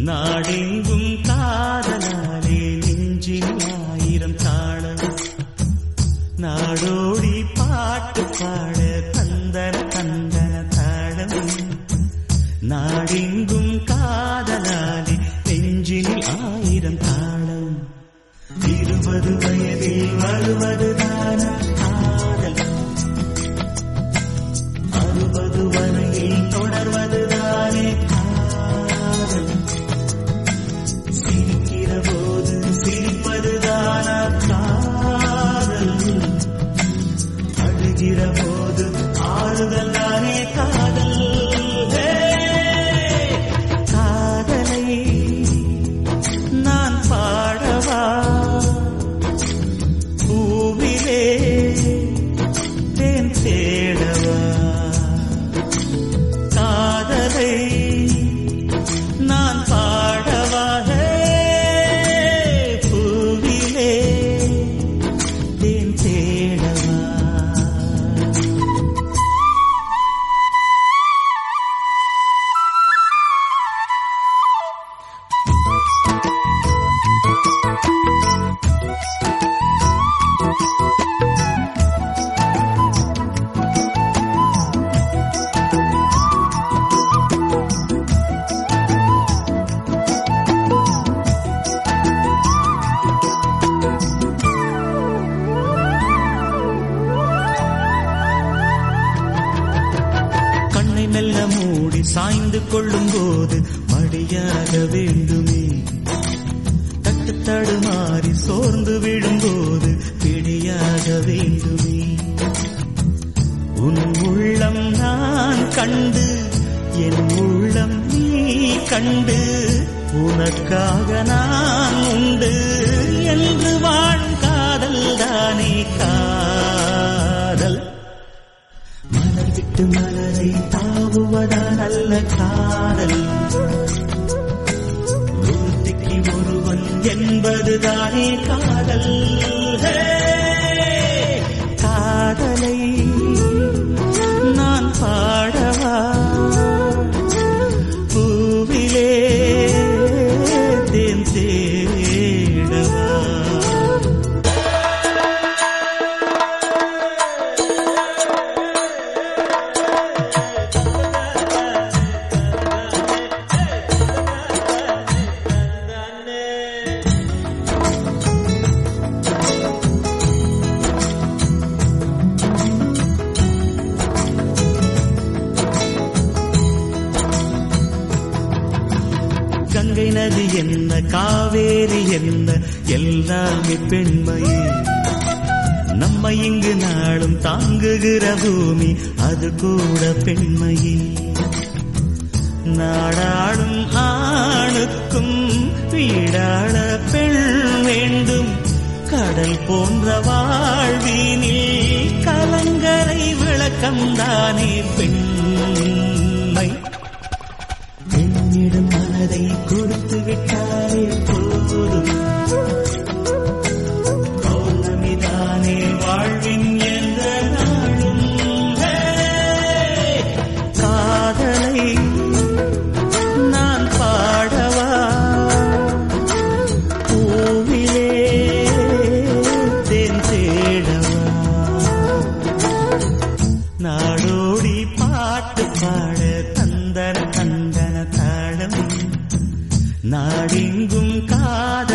நாடெங்கும் காதலாலே நெஞ்சில் ஆயிரம் தாளம் நாடோடி பாட்டு பாட தந்தன தந்தன தாளம் நாடெங்கும் காதலாலே நெஞ்சில் ஆயிரம் தாளம் இருபது வயதில் வருவதுதான காதல் அறுபது வரையில் தொடர்வதுதானே காதல் சிரிக்கிற போது சிரிப்பதுதான காதல் அழுகிற போது ஆறுதல் தானே காதல் ஹே! காதலை நான் பாடவா பூவிலே தேன் தேடவா காதலை நான் பாடவா ஹே! பூவிலே தேன் தேடவா கண்ணை மெல்ல மூடி சாய்ந்து கொள்ளும் போது மடியாக வேண்டுமே தட்டு தடுமாறி சோர்ந்து விழும்போது பிடியாக வேண்டுமே உன் உள்ளம் நான் கண்டு என் உள்ளம் நீ கண்டு உனக்காக நான் உண்டு என்று வாழும் காதல் தானே காதல் மலர் விட்டு மலரை தாவுவதா நல்ல காதல் ஒருத்திக்கு ஒருவன் என்பதுதானே காதல் ஹே! காதலை நான் பாடவா பூவிலே தேன் தேடவா கங்கை நதி என்ன காவேரி என்ன எல்லாமே பெண்மையே நம்ம இங்கு நாளும் தாங்குகிற பூமி அது கூட பெண்மையே நாடாடும் ஆணுக்கும் வீடாட பெண் வேண்டும் கடல் போன்ற வாழ்வினில் கலங்கரை விளக்கம்தானே பெண்மை பெண்ணிடம் மனதை கொடுத்து விட்டாலே போதும் பௌர்ணமிதானே வாழ்வின் எந்த நாளும் ஹே! காதலை நான் பாடவா பூவிலே தேன் தேடவா நாடோடி பாட்டு பாட தந்தன தந்தன தாளம் நாடெங்கும் காத